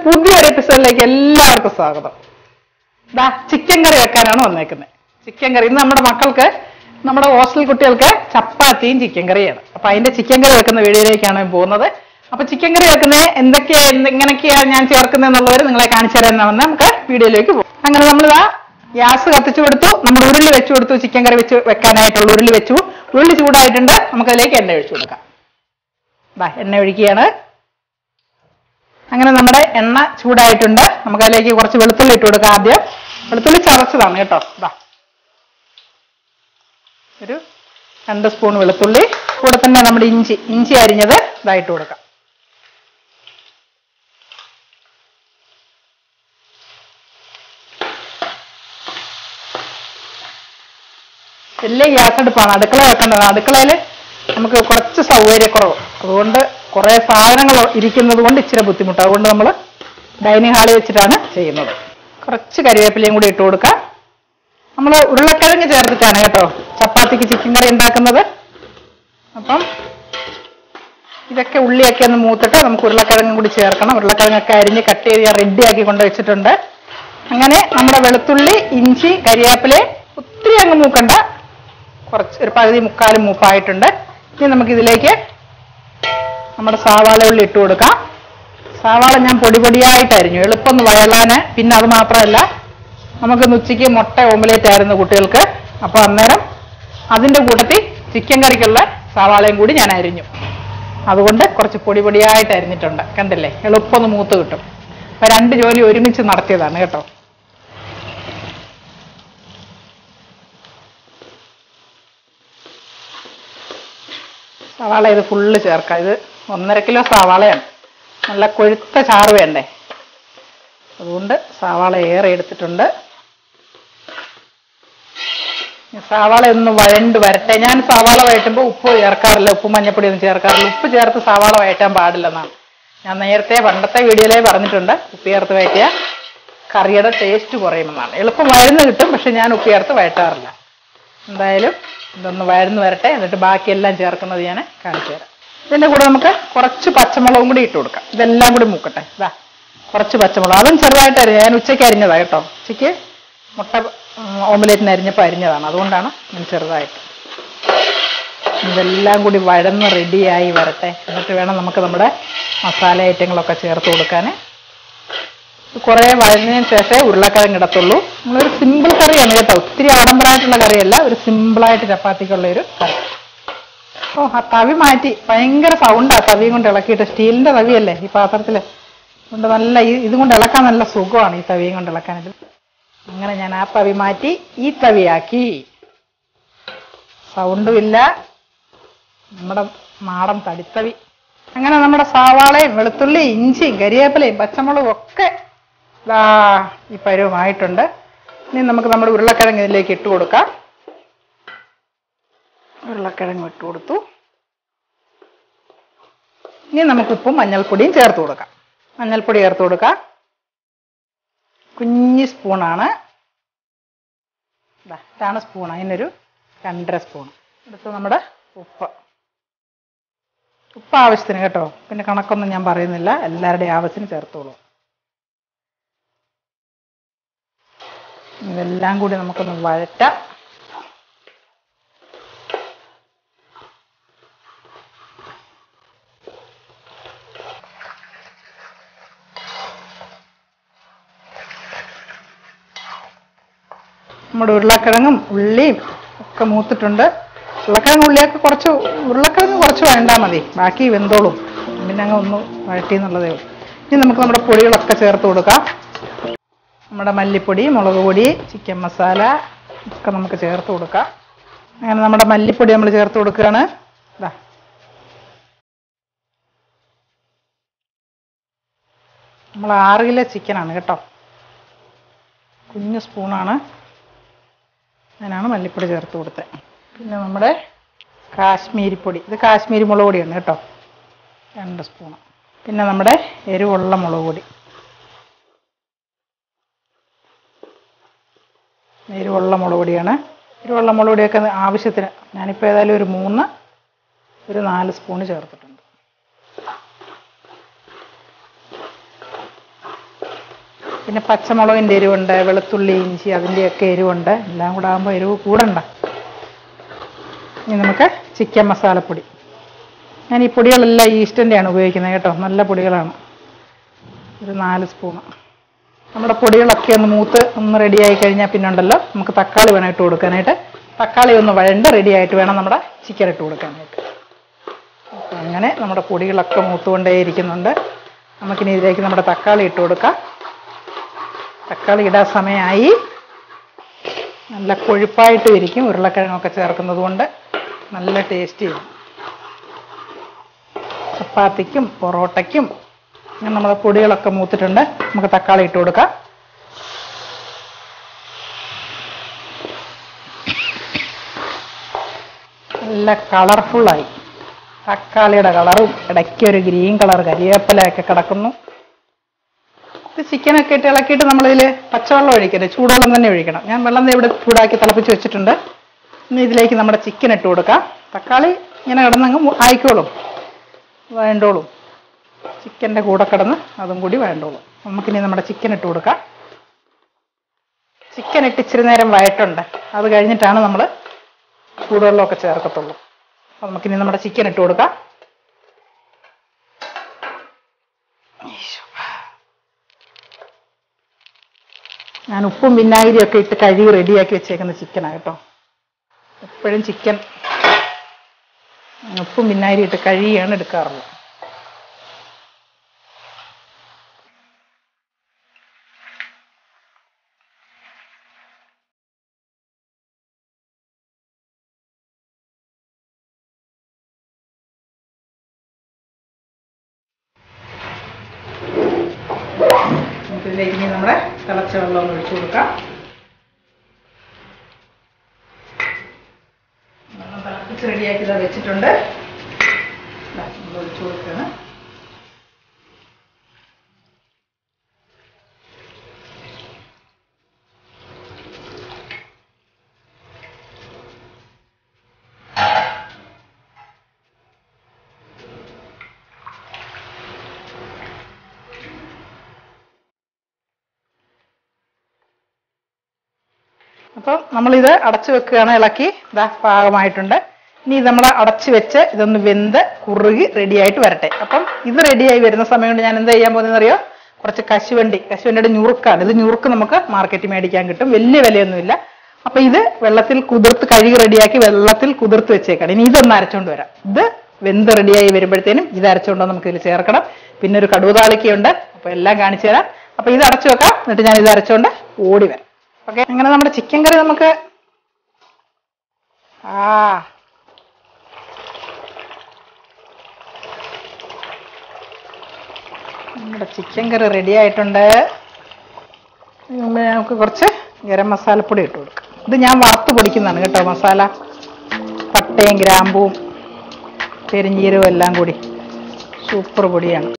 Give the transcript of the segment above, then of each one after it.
പുതിയൊരു എപ്പിസോഡിലേക്ക് എല്ലാവർക്കും സ്വാഗതം ദാ ചിക്കൻ കറി വെക്കാനാണ് വന്നേക്കുന്നത് ചിക്കൻ കറി ഇന്ന് നമ്മുടെ മക്കൾക്ക് നമ്മുടെ ഹോസ്റ്റൽ കുട്ടികൾക്ക് ചപ്പാത്തിയും ചിക്കൻ കറിയാണ് അപ്പൊ അതിന്റെ ചിക്കൻ കറി വെക്കുന്ന വീഡിയോയിലേക്കാണ് ഞാൻ പോകുന്നത് അപ്പൊ ചിക്കൻ കറി വെക്കുന്നത് എന്തൊക്കെയാ എന്ത് എങ്ങനെയൊക്കെയാണ് ഞാൻ ചേർക്കുന്നത് എന്നുള്ളവർ നിങ്ങളെ കാണിച്ചു തരാമെന്നാണ് നമുക്ക് വീഡിയോയിലേക്ക് പോകും അങ്ങനെ നമ്മളിതാ ഗ്യാസ് കത്തിച്ചു കൊടുത്തു നമ്മൾ ഉരുളി വെച്ചു കൊടുത്തു ചിക്കൻ കറി വെച്ച് വെക്കാനായിട്ടുള്ള ഉരുളി വെച്ചു ഉരുളി ചൂടായിട്ടുണ്ട് നമുക്കതിലേക്ക് എണ്ണ ഒഴിച്ചു കൊടുക്കാം ദാ എണ്ണ ഒഴിക്കുകയാണ് അങ്ങനെ നമ്മുടെ എണ്ണ ചൂടായിട്ടുണ്ട് നമുക്ക് അതിലേക്ക് കുറച്ച് വെളുത്തുള്ളി ഇട്ട് കൊടുക്കാം ആദ്യം വെളുത്തുള്ളി ചതച്ചതാണ് കേട്ടോ ഇതാ ഒരു രണ്ട് സ്പൂൺ വെളുത്തുള്ളി കൂടെ തന്നെ നമ്മുടെ ഇഞ്ചി ഇഞ്ചി അരിഞ്ഞത് ഇതായിട്ട് കൊടുക്കാം വലിയ ഗ്യാസ് അടുപ്പാണ് അടുക്കള വെക്കേണ്ടത് അടുക്കളയിൽ നമുക്ക് കുറച്ച് സൗകര്യക്കുറവ് അതുകൊണ്ട് കുറേ സാധനങ്ങൾ ഇരിക്കുന്നത് കൊണ്ട് ഇച്ചിരി ബുദ്ധിമുട്ട് അതുകൊണ്ട് നമ്മൾ ഡൈനിങ് ഹാളിൽ വെച്ചിട്ടാണ് ചെയ്യുന്നത് കുറച്ച് കരിവേപ്പിലയും കൂടി ഇട്ട് കൊടുക്കാം നമ്മൾ ഉരുളക്കിഴങ്ങ് ചേർത്തിട്ടാണ് കേട്ടോ ചപ്പാത്തിക്ക് ചിക്കൻ കറി ഉണ്ടാക്കുന്നത് അപ്പം ഇതൊക്കെ ഉള്ളിയൊക്കെ ഒന്ന് മൂത്തിട്ട് നമുക്ക് ഉരുളക്കിഴങ്ങും കൂടി ചേർക്കണം ഉരുളക്കിഴങ്ങൊക്കെ അരിഞ്ഞ് കട്ട് ചെയ്ത് ഞാൻ റെഡിയാക്കി കൊണ്ട് വെച്ചിട്ടുണ്ട് അങ്ങനെ നമ്മുടെ വെളുത്തുള്ളി ഇഞ്ചി കരിവേപ്പിലയും ഒത്തിരി അങ്ങ് മൂക്കണ്ട കുറച്ച് ഒരു പകുതി മുക്കാലും മൂപ്പായിട്ടുണ്ട് ഇനി നമുക്ക് ഇതിലേക്ക് നമ്മുടെ സവാള ഉള്ളി ഇട്ട് കൊടുക്കാം സവാള ഞാൻ പൊടി പൊടിയായിട്ട് അരിഞ്ഞു എളുപ്പം ഒന്ന് വയലാന് പിന്നെ അത് മാത്രമല്ല നമുക്ക് ഇന്ന് ഉച്ചയ്ക്ക് മുട്ട ഓംലേറ്റ് ആയിരുന്നു കുട്ടികൾക്ക് അപ്പോൾ അന്നേരം അതിൻ്റെ കൂട്ടത്തിൽ ചിക്കൻ കറിക്കുള്ള സവാളയും കൂടി ഞാൻ അരിഞ്ഞു അതുകൊണ്ട് കുറച്ച് പൊടി പൊടിയായിട്ട് അരിഞ്ഞിട്ടുണ്ട് കണ്ടില്ലേ എളുപ്പം ഒന്ന് മൂത്ത് കിട്ടും അപ്പൊ രണ്ട് ജോലി ഒരുമിച്ച് നടത്തിയതാണ് കേട്ടോ സവാള ഇത് ഫുള്ള് ചേർക്കാം ഇത് ഒന്നര കിലോ സവാളയാണ് നല്ല കൊഴുത്ത ചാറ് വേണ്ടേ അതുകൊണ്ട് സവാള ഏറെ എടുത്തിട്ടുണ്ട് ഈ സവാള ഒന്ന് വഴണ്ട് വരട്ടെ ഞാൻ സവാള വഴറ്റുമ്പോൾ ഉപ്പ് ചേർക്കാറില്ല ഉപ്പ് മഞ്ഞപ്പൊടി ഒന്നും ചേർക്കാറില്ല ഉപ്പ് ചേർത്ത് സവാള വഴറ്റാൻ പാടില്ലെന്നാണ് ഞാൻ നേരത്തെ പണ്ടത്തെ വീഡിയോയിലേ പറഞ്ഞിട്ടുണ്ട് ഉപ്പ് ചേർത്ത് വഴറ്റിയ കറിയുടെ ടേസ്റ്റ് കുറയുമെന്നാണ് എളുപ്പം വഴന്ന് കിട്ടും പക്ഷെ ഞാൻ ഉപ്പ് ചേർത്ത് വഴറ്റാറില്ല എന്തായാലും ഇതൊന്ന് വഴന്ന് വരട്ടെ എന്നിട്ട് ബാക്കിയെല്ലാം ചേർക്കുന്നത് ഞാൻ കാണിച്ചു തരാം ഇതിൻ്റെ കൂടെ നമുക്ക് കുറച്ച് പച്ചമുളകും കൂടി ഇട്ട് കൊടുക്കാം ഇതെല്ലാം കൂടി മൂക്കട്ടെ ഇതാ കുറച്ച് പച്ചമുളക് അതും ചെറുതായിട്ട് അരിഞ്ഞ ഞാൻ ഉച്ചയ്ക്ക് അരിഞ്ഞതാ കേട്ടോ ഉച്ചയ്ക്ക് മുട്ട ഓംലേറ്റിന് അരിഞ്ഞപ്പോൾ അരിഞ്ഞതാണ് അതുകൊണ്ടാണ് ഞാൻ ചെറുതായിട്ട് ഇതെല്ലാം കൂടി വഴന്ന് റെഡിയായി വരട്ടെ എന്നിട്ട് വേണം നമുക്ക് നമ്മുടെ മസാല ഐറ്റങ്ങളൊക്കെ ചേർത്ത് കൊടുക്കാൻ കുറേ വഴഞ്ഞതിന് ശേഷമേ ഉരുളക്കിഴങ്ങ് ഇടത്തുള്ളൂ നമ്മളൊരു സിമ്പിൾ കറിയാണ് കേട്ടോ ഒത്തിരി ആഡംബരമായിട്ടുള്ള കറിയല്ല ഒരു സിമ്പിളായിട്ട് ചപ്പാത്തിക്കുള്ള ഒരു കറി ഓ ആ തവി മാറ്റി ഭയങ്കര സൗണ്ടാ തവിയും കൊണ്ട് ഇളക്കിയിട്ട് സ്റ്റീലിന്റെ തവിയല്ലേ ഈ പാത്രത്തിൽ കൊണ്ട് നല്ല ഈ- ഇതും കൊണ്ട് ഇളക്കാൻ നല്ല സുഖമാണ് ഈ തവിയും കൊണ്ട് ഇളക്കാനിത് അങ്ങനെ ഞാൻ ആ തവി മാറ്റി ഈ തവിയാക്കി സൗണ്ടും ഇല്ല നമ്മുടെ നാടൻ തടിത്തവി അങ്ങനെ നമ്മുടെ സവാളയും വെളുത്തുള്ളി ഇഞ്ചിയും കരിവേപ്പിലയും പച്ചമുളകും ഒക്കെ ദാ ഈ പരുവമായിട്ടുണ്ട് ഇനി നമുക്ക് നമ്മുടെ ഉരുളക്കിഴങ്ങ് ഇതിലേക്ക് ഇട്ട് കൊടുക്കാം ഉരുളക്കിഴങ്ങ് ഇട്ട് കൊടുത്തു ഇനി നമുക്ക് ഉപ്പും മഞ്ഞൾപ്പൊടിയും ചേർത്ത് കൊടുക്കാം മഞ്ഞൾപ്പൊടി ചേർത്ത് കൊടുക്കാം കുഞ്ഞി സ്പൂണാണ് ദാ, ഇതാണ് സ്പൂൺ അതിനൊരു രണ്ടര സ്പൂൺ അടുത്ത് നമ്മുടെ ഉപ്പ് ഉപ്പ് ആവശ്യത്തിന് കേട്ടോ പിന്നെ കണക്കൊന്നും ഞാൻ പറയുന്നില്ല എല്ലാവരുടെയും ആവശ്യത്തിന് ചേർത്തോളൂ ഇതെല്ലാം കൂടി നമുക്കൊന്ന് വഴറ്റാം നമ്മുടെ ഉരുളക്കിഴങ്ങും ഉള്ളിയും ഒക്കെ മൂത്തിട്ടുണ്ട് ഉരുളക്കിഴങ്ങ് ഉള്ളിയൊക്കെ കുറച്ച് ഉരുളക്കിഴങ്ങ് കുറച്ച് വേണ്ടാൽ മതി ബാക്കി വെന്തോളും പിന്നെ അങ്ങ് ഒന്ന് വഴറ്റി എന്നുള്ളതേ ഉള്ളൂ ഇനി നമുക്ക് നമ്മുടെ പൊടികളൊക്കെ ചേർത്ത് കൊടുക്കാം നമ്മുടെ മല്ലിപ്പൊടി മുളക് പൊടി ചിക്കൻ മസാല ഒക്കെ നമുക്ക് ചേർത്ത് കൊടുക്കാം അങ്ങനെ നമ്മുടെ മല്ലിപ്പൊടി നമ്മൾ ചേർത്ത് കൊടുക്കുകയാണ് ഇതാ നമ്മൾ ആറ് കിലോ ചിക്കനാണ് കേട്ടോ കുഞ്ഞു സ്പൂണാണ് അതിനാണ് മല്ലിപ്പൊടി ചേർത്ത് കൊടുത്തത് പിന്നെ നമ്മുടെ കാശ്മീരി പൊടി ഇത് കാശ്മീരി മുളക് പൊടിയാണ് കേട്ടോ രണ്ട് സ്പൂണ് പിന്നെ നമ്മുടെ എരിവുള്ള മുളക് പൊടി എരിവുള്ള മുളക് പൊടിയാണ് എരിവുള്ള മുളക് പൊടിയൊക്കെ ആവശ്യത്തിന് ഞാനിപ്പോൾ ഏതായാലും ഒരു മൂന്ന് ഒരു നാല് സ്പൂണ് ചേർത്തിട്ടുണ്ട് പിന്നെ പച്ചമുളകിൻ്റെ എരിവുണ്ട് വെളുത്തുള്ളി ഇഞ്ചി അതിൻ്റെയൊക്കെ എരിവുണ്ട് എല്ലാം കൂടെ ആകുമ്പോൾ എരിവ് കൂടണ്ട ഇനി നമുക്ക് ചിക്കൻ മസാലപ്പൊടി ഞാൻ ഈ പൊടികളെല്ലാം ഈസ്റ്റൻ്റെയാണ് ഉപയോഗിക്കുന്നത് കേട്ടോ നല്ല പൊടികളാണ് ഒരു നാല് സ്പൂണ് നമ്മുടെ പൊടികളൊക്കെ ഒന്ന് മൂത്ത് ഒന്ന് റെഡിയായി കഴിഞ്ഞാൽ പിന്നെ ഉണ്ടല്ലോ നമുക്ക് തക്കാളി വേണം ഇട്ട് കൊടുക്കാനായിട്ട് തക്കാളി ഒന്ന് വഴണ്ട് റെഡി ആയിട്ട് വേണം നമ്മുടെ ചിക്കൻ ഇട്ട് കൊടുക്കാനായിട്ട് അപ്പം അങ്ങനെ നമ്മുടെ പൊടികളൊക്കെ മൂത്തുകൊണ്ടേ ഇരിക്കുന്നുണ്ട് നമുക്കിനി ഇതിലേക്ക് നമ്മുടെ തക്കാളി ഇട്ട് കൊടുക്കാം തക്കാളി ഇടാൻ സമയമായി നല്ല കൊഴുപ്പായിട്ട് ഇരിക്കും ഉരുളക്കിഴങ്ങൊക്കെ ചേർക്കുന്നത് കൊണ്ട് നല്ല ടേസ്റ്റ് ചെയ്യും ചപ്പാത്തിക്കും പൊറോട്ടയ്ക്കും അങ്ങനെ നമ്മുടെ പൊടികളൊക്കെ മൂത്തിട്ടുണ്ട് നമുക്ക് തക്കാളി ഇട്ട് കൊടുക്കാം നല്ല കളർഫുള്ളായി തക്കാളിയുടെ കളറും ഇടയ്ക്ക് ഒരു ഗ്രീൻ കളർ കരിവേപ്പിലയൊക്കെ കിടക്കുന്നു ഇത് ചിക്കനൊക്കെ ഇട്ട് ഇളക്കിയിട്ട് നമ്മളിതിൽ പച്ചവെള്ളം ഒഴിക്കരുത് ചൂടുവെള്ളം തന്നെ ഒഴിക്കണം ഞാൻ വെള്ളം ദേ ഇവിടെ ചൂടാക്കി തിളപ്പിച്ച് വെച്ചിട്ടുണ്ട് ഇനി ഇതിലേക്ക് നമ്മുടെ ചിക്കൻ ഇട്ട് കൊടുക്കാം തക്കാളി ഇങ്ങനെ കിടന്നങ്ങ് മു- ആയിക്കോളും വേണ്ടോളും ചിക്കൻ്റെ കൂടെ കിടന്ന് അതും കൂടി വേണ്ടോളും നമുക്കിനി നമ്മുടെ ചിക്കൻ ഇട്ട് കൊടുക്കാം ചിക്കൻ ഇട്ട് ഇച്ചിരി നേരം വയറ്റുണ്ട് അത് കഴിഞ്ഞിട്ടാണ് നമ്മൾ ചൂടുവെള്ളമൊക്കെ ചേർക്കത്തുള്ളൂ അപ്പോൾ നമുക്കിനി നമ്മുടെ ചിക്കൻ ഇട്ട് കൊടുക്കാം ഈശോ. ഞാൻ ഉപ്പും വിനാഗിരിയും ഒക്കെ ഇട്ട് കഴുകി റെഡിയാക്കി വെച്ചേക്കുന്ന ചിക്കനാണ് കേട്ടോ എപ്പോഴും ചിക്കൻ ഉപ്പും വിനാഗിരി ഇട്ട് കഴുകിയാണ് എടുക്കാറുള്ളത് നമുക്കിതിലേക്ക് ഇനി നമ്മുടെ തിളച്ച വെള്ളം ഒന്ന് ഒഴിച്ചു കൊടുക്കാം വെള്ളം തിളപ്പിച്ച് റെഡിയാക്കി ഇതാ വെച്ചിട്ടുണ്ട് ദാ നമ്മൾ ഒഴിച്ചു കൊടുക്കുകയാണ് അപ്പം നമ്മളിത് അടച്ചു വെക്കുകയാണ് ഇളക്കി ഇതാ പാകമായിട്ടുണ്ട് ഇനി ഇത് നമ്മൾ അടച്ചു വെച്ച് ഇതൊന്ന് വെന്ത് കുറുകി റെഡിയായിട്ട് വരട്ടെ അപ്പം ഇത് റെഡിയായി വരുന്ന സമയം കൊണ്ട് ഞാൻ എന്താ ചെയ്യാൻ പോകുന്നതെന്ന് അറിയോ കുറച്ച് കശുവണ്ടി കശുവണ്ടിയുടെ ഞുറുക്കാണ് ഇത് ഞുറുക്ക് നമുക്ക് മാർക്കറ്റിൽ മേടിക്കാൻ കിട്ടും വലിയ വിലയൊന്നുമില്ല അപ്പൊ ഇത് വെള്ളത്തിൽ കുതിർത്ത് കഴുകി റെഡിയാക്കി വെള്ളത്തിൽ കുതിർത്ത് വെച്ചേക്കാണ് ഇനി ഇതൊന്ന് അരച്ചോണ്ട് വരാം ഇത് വെന്ത് റെഡിയായി വരുമ്പോഴത്തേനും ഇത് അരച്ചുകൊണ്ട് നമുക്ക് ഇതിൽ ചേർക്കണം പിന്നെ ഒരു കടുവതാളിക്കയുണ്ട് അപ്പൊ എല്ലാം കാണിച്ചു തരാം അപ്പൊ ഇത് അടച്ചു വെക്കാം എന്നിട്ട് ഞാൻ ഇത് അരച്ചുകൊണ്ട് ഓടി വരാം ഓക്കെ അങ്ങനെ നമ്മുടെ ചിക്കൻ കറി നമുക്ക് ആ നമ്മുടെ ചിക്കൻ കറി റെഡി ആയിട്ടുണ്ട് ഇതിന് മുമ്പ് നമുക്ക് കുറച്ച് ഗരം മസാലപ്പൊടി ഇട്ട് കൊടുക്കാം ഇത് ഞാൻ വറുത്ത് പൊടിക്കുന്നതാണ് കേട്ടോ മസാല പട്ടയും ഗ്രാമ്പൂവും പെരിഞ്ചീരവും എല്ലാം കൂടി സൂപ്പർ പൊടിയാണ്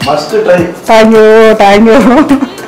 must try thank you thank U